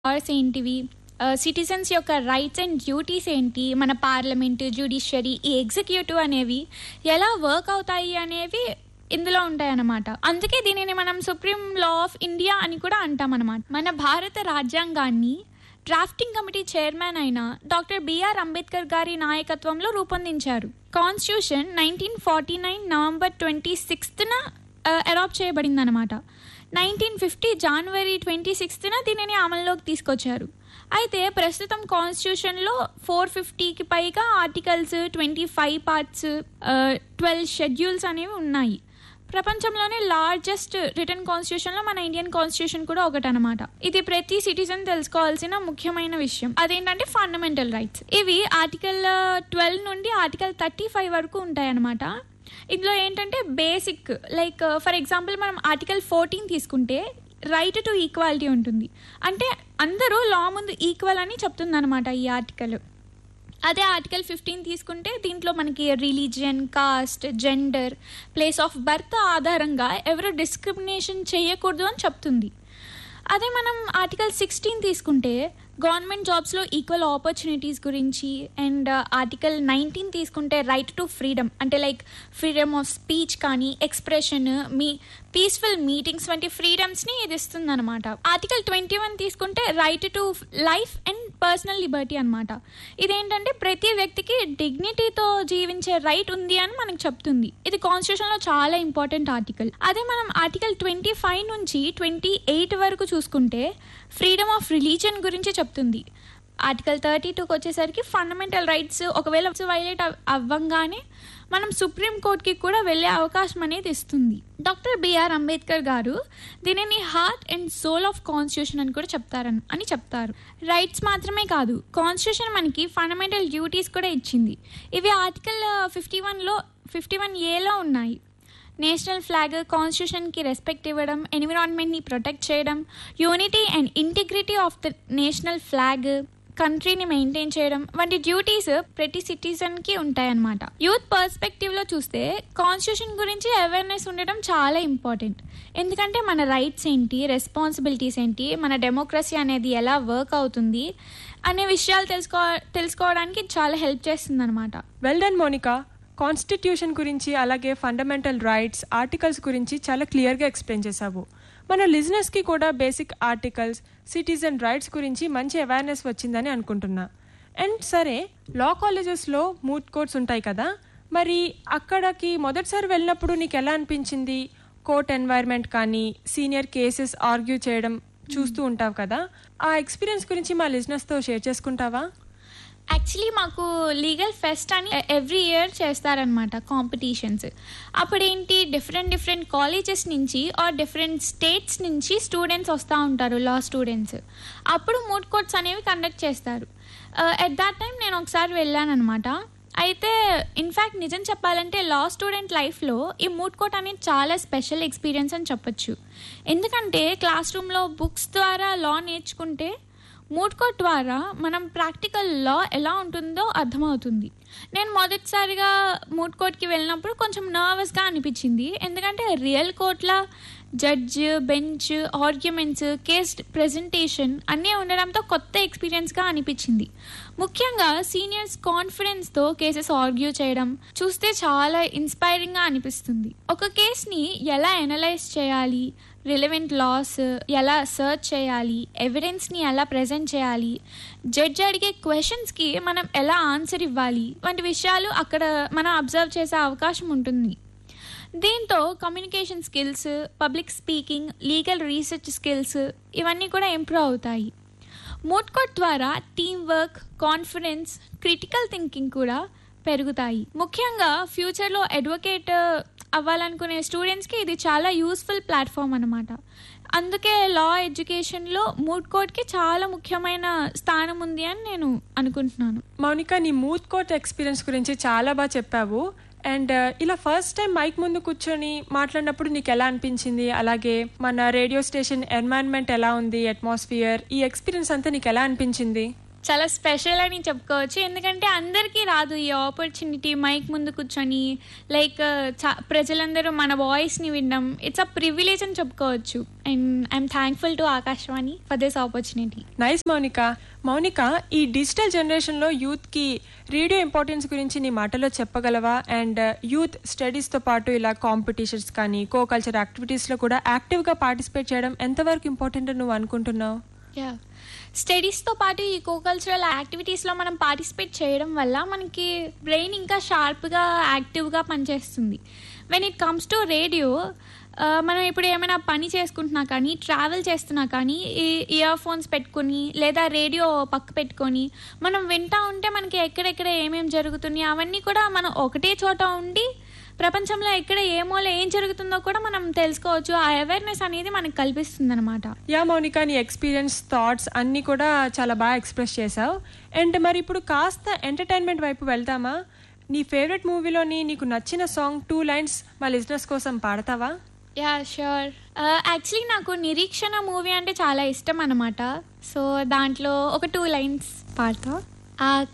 loss ఏంటివి citizens యొక్క rights and duties ఏంటి మన పార్లమెంట్ జ్యుడిషియరీ ఈ ఎగ్జిక్యూటివ్ అనేవి ఎలా వర్క్ అవుతాయి అనేవి ఇందులో ఉంటాయన్నమాట అందుకే దీనిని మనం సుప్రీం లా ఆఫ్ ఇండియా అని కూడా అంటాం అనమాట మన భారత రాజ్యాంగాన్ని డ్రాఫ్టింగ్ కమిటీ చైర్మన్ అయిన డాక్టర్ బిఆర్ అంబేద్కర్ గారి నాయకత్వంలో రూపొందించారు constitution nineteen forty nine November twenty సిక్స్త్న అడాప్ట్ చేయబడింది అనమాట నైన్టీన్ ఫిఫ్టీ జనవరి ట్వంటీ సిక్స్త్న దీనిని అమల్లోకి తీసుకొచ్చారు అయితే ప్రస్తుతం కాన్స్టిట్యూషన్లో ఫోర్ ఫిఫ్టీకి పైగా articles twenty five parts twelve schedules అనేవి ఉన్నాయి ప్రపంచంలోనే లార్జెస్ట్ రిటర్న్ కాన్స్టిట్యూషన్లో మన ఇండియన్ కాన్స్టిట్యూషన్ కూడా ఒకటనమాట ఇది ప్రతి సిటిజన్ తెలుసుకోవాల్సిన ముఖ్యమైన విషయం అదేంటంటే ఫండమెంటల్ రైట్స్ ఇవి ఆర్టికల్ ట్వెల్వ్ నుండి ఆర్టికల్ థర్టీ ఫైవ్ వరకు ఉంటాయన్నమాట ఇందులో ఏంటంటే బేసిక్ లైక్ ఫర్ ఎగ్జాంపుల్ మనం ఆర్టికల్ ఫోర్టీన్ తీసుకుంటే రైట్ టు ఈక్వాలిటీ ఉంటుంది అంటే అందరూ లా ముందు ఈక్వల్ అని చెప్తుంది అనమాట ఈ ఆర్టికల్ అదే ఆర్టికల్ ఫిఫ్టీన్ తీసుకుంటే దీంట్లో మనకి religion caste gender place of birth ఆధారంగా ఎవరు డిస్క్రిమినేషన్ చేయకూడదు అని చెప్తుంది అదే మనం ఆర్టికల్ సిక్స్టీన్ తీసుకుంటే గవర్నమెంట్ జాబ్స్లో ఈక్వల్ ఆపర్చునిటీస్ గురించి అండ్ ఆర్టికల్ నైన్టీన్ తీసుకుంటే రైట్ టు ఫ్రీడమ్ అంటే లైక్ ఫ్రీడమ్ ఆఫ్ స్పీచ్ కానీ ఎక్స్ప్రెషన్ మీ పీస్ఫుల్ మీటింగ్స్ వంటి ఫ్రీడమ్స్ని ఇది ఇస్తుంది అనమాట ఆర్టికల్ ట్వంటీ వన్ తీసుకుంటే right to life and personal liberty అనమాట ఇదేంటంటే ప్రతి వ్యక్తికి డిగ్నిటీతో జీవించే రైట్ ఉంది అని మనకు చెప్తుంది ఇది కాన్స్టిట్యూషన్లో చాలా ఇంపార్టెంట్ ఆర్టికల్ అదే మనం ఆర్టికల్ ట్వంటీ ఫైవ్ నుంచి ట్వంటీ ఎయిట్ వరకు చూసుకుంటే ఫ్రీడమ్ ఆఫ్ రిలీజియన్ గురించి చెప్తుంది ఆర్టికల్ థర్టీ టూకి వచ్చేసరికి ఫండమెంటల్ రైట్స్ ఒకవేళ వైలేట్ అవ్వంగానే మనం సుప్రీం కోర్టుకి కూడా వెళ్ళే అవకాశం అనేది ఇస్తుంది డాక్టర్ బిఆర్ అంబేద్కర్ గారు దీనిని heart and soul of constitution అని కూడా చెప్తారని అని చెప్తారు రైట్స్ మాత్రమే కాదు కాన్స్టిట్యూషన్ మనకి ఫండమెంటల్ డ్యూటీస్ కూడా ఇచ్చింది ఇవి ఆర్టికల్ ఫిఫ్టీ వన్లో ఫిఫ్టీ వన్ ఏలో ఉన్నాయి నేషనల్ ఫ్లాగ్ కాన్స్టిట్యూషన్కి రెస్పెక్ట్ ఇవ్వడం ఎన్విరాన్మెంట్ని ప్రొటెక్ట్ చేయడం unity and integrity of the national flag కంట్రీని మెయింటైన్ చేయడం వంటి డ్యూటీస్ ప్రతి సిటిజన్కి ఉంటాయన్నమాట యూత్ పర్స్పెక్టివ్లో చూస్తే కాన్స్టిట్యూషన్ గురించి అవేర్నెస్ ఉండడం చాలా ఇంపార్టెంట్ ఎందుకంటే మన రైట్స్ ఏంటి రెస్పాన్సిబిలిటీస్ ఏంటి మన డెమోక్రసీ అనేది ఎలా వర్క్ అవుతుంది అనే విషయాలు తెలుసుకో తెలుసుకోవడానికి చాలా హెల్ప్ చేస్తుంది అనమాట వెల్ డన్ మోనికా కాన్స్టిట్యూషన్ గురించి అలాగే ఫండమెంటల్ రైట్స్ ఆర్టికల్స్ గురించి చాలా క్లియర్గా ఎక్స్ప్లెయిన్ చేశావు మన లిజినెస్కి కూడా బేసిక్ ఆర్టికల్స్ సిటిజన్ రైట్స్ గురించి మంచి అవేర్నెస్ వచ్చిందని అనుకుంటున్నా అండ్ సరే లా కాలేజెస్లో మూట్ కోర్ట్స్ ఉంటాయి కదా మరి అక్కడికి మొదటిసారి వెళ్ళినప్పుడు నీకు ఎలా అనిపించింది కోర్ట్ ఎన్వైర్న్మెంట్ కానీ సీనియర్ కేసెస్ ఆర్గ్యూ చేయడం చూస్తూ ఉంటావు కదా ఆ ఎక్స్పీరియన్స్ గురించి మా లిజినెస్తో షేర్ చేసుకుంటావా యాక్చువల్లీ మాకు లీగల్ ఫెస్ట్ అని ఎవ్రీ ఇయర్ చేస్తారనమాట కాంపిటీషన్స్ అప్పుడేంటి డిఫరెంట్ డిఫరెంట్ కాలేజెస్ నుంచి ఆర్ డిఫరెంట్ స్టేట్స్ నుంచి స్టూడెంట్స్ వస్తూ ఉంటారు లా స్టూడెంట్స్ అప్పుడు మూడ్ కోర్ట్స్ అనేవి కండక్ట్ చేస్తారు ఎట్ దాట్ టైం నేను ఒకసారి వెళ్ళాను అనమాట అయితే ఇన్ఫ్యాక్ట్ నిజం చెప్పాలంటే లా స్టూడెంట్ లైఫ్లో ఈ మూడ్ కోర్ట్ అనేది చాలా స్పెషల్ ఎక్స్పీరియన్స్ అని చెప్పొచ్చు ఎందుకంటే క్లాస్ రూమ్లో బుక్స్ ద్వారా లా నేర్చుకుంటే మూడ్ కోర్ట్ ద్వారా మనం ప్రాక్టికల్ లా ఎలా ఉంటుందో అర్థమవుతుంది నేను మొదటిసారిగా మూడ్ కోర్ట్కి వెళ్ళినప్పుడు కొంచెం నర్వస్గా అనిపించింది ఎందుకంటే రియల్ కోర్ట్లా judge bench arguments case presentation అన్నీ ఉండడంతో కొత్త ఎక్స్పీరియన్స్గా అనిపించింది ముఖ్యంగా సీనియర్స్ కాన్ఫిడెన్స్తో కేసెస్ ఆర్గ్యూ చేయడం చూస్తే చాలా ఇన్స్పైరింగ్గా అనిపిస్తుంది ఒక కేస్ని ఎలా అనలైజ్ చేయాలి రిలవెంట్ లాస్ ఎలా సర్చ్ చేయాలి ఎవిడెన్స్ని ఎలా ప్రజెంట్ చేయాలి జడ్జ్ అడిగే క్వశ్చన్స్కి మనం ఎలా ఆన్సర్ ఇవ్వాలి వంటి విషయాలు అక్కడ మనం అబ్జర్వ్ చేసే అవకాశం ఉంటుంది దీంతో communication skills public speaking legal research skills ఇవన్నీ కూడా ఇంప్రూవ్ అవుతాయి మూట్కోట్ ద్వారా team work confidence critical thinking కూడా పెరుగుతాయి ముఖ్యంగా ఫ్యూచర్లో అడ్వకేట్ అవ్వాలనుకునే స్టూడెంట్స్కి ఇది చాలా యూస్ఫుల్ ప్లాట్ఫామ్ అనమాట అందుకే లా ఎడ్యుకేషన్లో మూడ్ కోర్ట్కి చాలా ముఖ్యమైన స్థానం ఉంది అని నేను అనుకుంటున్నాను మౌనిక నీ మూత్ కోర్ట్ ఎక్స్పీరియన్స్ గురించి చాలా బాగా చెప్పావు అండ్ ఇలా ఫస్ట్ టైం మైక్ ముందు కూర్చొని మాట్లాడినప్పుడు నీకు ఎలా అనిపించింది అలాగే మన రేడియో స్టేషన్ ఎన్వైరన్మెంట్ ఎలా ఉంది అట్మాస్ఫియర్ ఈ ఎక్స్పీరియన్స్ అంతా నీకు ఎలా అనిపించింది చాలా స్పెషల్ అని చెప్పుకోవచ్చు ఎందుకంటే అందరికీ రాదు ఈ ఆపర్చునిటీ మైక్ ముందు కూర్చొని లైక్ ప్రజలందరూ మన వాయిస్ని వినడం ఇట్స్ అ ప్రివిలేజ్ అని చెప్పుకోవచ్చు and I'm thankful to Akashvani for this opportunity nice Mounika Mounika ఈ డిజిటల్ జనరేషన్లో యూత్కి రేడియో ఇంపార్టెన్స్ గురించి నీ మాటలో చెప్పగలవా అండ్ యూత్ స్టడీస్తో పాటు ఇలా కాంపిటీషన్స్ కానీ కో కల్చర్ యాక్టివిటీస్లో కూడా యాక్టివ్గా పార్టిసిపేట్ చేయడం ఎంతవరకు ఇంపార్టెంట్ నువ్వు అనుకుంటున్నావు యా స్టడీస్తో పాటు ఈ కో కల్చరల్ యాక్టివిటీస్లో మనం పార్టిసిపేట్ చేయడం వల్ల మనకి బ్రెయిన్ ఇంకా షార్ప్గా యాక్టివ్గా పనిచేస్తుంది when it comes to radio మనం ఇప్పుడు ఏమైనా పని చేసుకుంటున్నా కానీ ట్రావెల్ చేస్తున్నా కానీ ఈ ఇయర్ ఫోన్స్ పెట్టుకొని లేదా రేడియో పక్క పెట్టుకొని మనం వింటా ఉంటే మనకి ఎక్కడెక్కడ ఏమేమి జరుగుతున్నాయి అవన్నీ కూడా మనం ఒకటే చోట ఉండి ప్రపంచంలో ఎక్కడ ఏ మూల ఏం జరుగుతుందో కూడా మనం తెలుసుకోవచ్చు ఆ అవేర్నెస్ అనేది మనకు కల్పిస్తుంది అనమాట యా మౌనిక నీ ఎక్స్పీరియన్స్ థాట్స్ అన్నీ కూడా చాలా బాగా ఎక్స్ప్రెస్ చేసావు అండ్ మరి ఇప్పుడు కాస్త ఎంటర్టైన్మెంట్ వైపు వెళ్తామా నీ ఫేవరెట్ మూవీలోని నీకు నచ్చిన సాంగ్ టూ లైన్స్ మా లిజినెస్ కోసం పాడతావా యా ష్యూర్ యాక్చువల్లీ నాకు నిరీక్షణ మూవీ అంటే చాలా ఇష్టం అనమాట సో దాంట్లో ఒక టూ లైన్స్ పాడతా